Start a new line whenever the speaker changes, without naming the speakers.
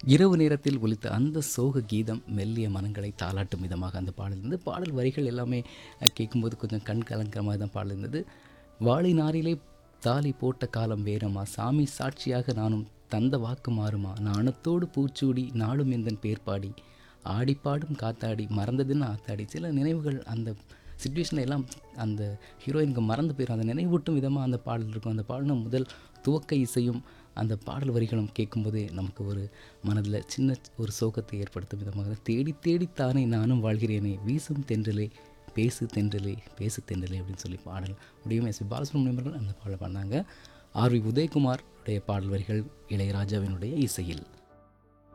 இரவு நேரத்தில் ஒலித்த அந்த சோக கீதம் மெல்லிய மனங்களை தாளாட்டும் விதமாக அந்த பாடல் இருந்தது பாடல் வரிகள் எல்லாமே அஹ், கேட்கும்போது கொஞ்சம் கண் கலங்கிற மாதிரி தான் பாடல் இருந்தது வாழை நாரிலே தாலி போட்ட காலம் வேறமா சாமி சாட்சியாக நானும் தந்த வாக்கு மாறுமா நாணத்தோடு பூச்சூடி நாளும் எந்தன் பேர் பாடி ஆடிப்பாடும் காத்தாடி மறந்ததுன்னு ஆத்தாடி சில நினைவுகள் அந்த சுச்சுவேஷனில் எல்லாம் அந்த ஹீரோயினுக்கு மறந்து போயிடும் அந்த நினைவூட்டும் விதமாக அந்த பாடல் இருக்கும் அந்த பாடலும் முதல் துவக்க இசையும் அந்த பாடல் வரிகளும் கேட்கும்போதே நமக்கு ஒரு மனதில் சின்ன ஒரு சோகத்தை ஏற்படுத்தும் விதமாக தேடி தேடித்தானே நானும் வாழ்கிறேனே வீசும் தென்றலே பேசு தென்றலே பேசு தென்றலே அப்படின்னு சொல்லி பாடல் முடியும் எஸ் பி பாலசுப்ரமணியம் அவர்கள் அந்த பாடல் பாடினாங்க ஆர் வி உதயகுமார் உடைய பாடல் வரிகள் இளையராஜாவினுடைய இசையில்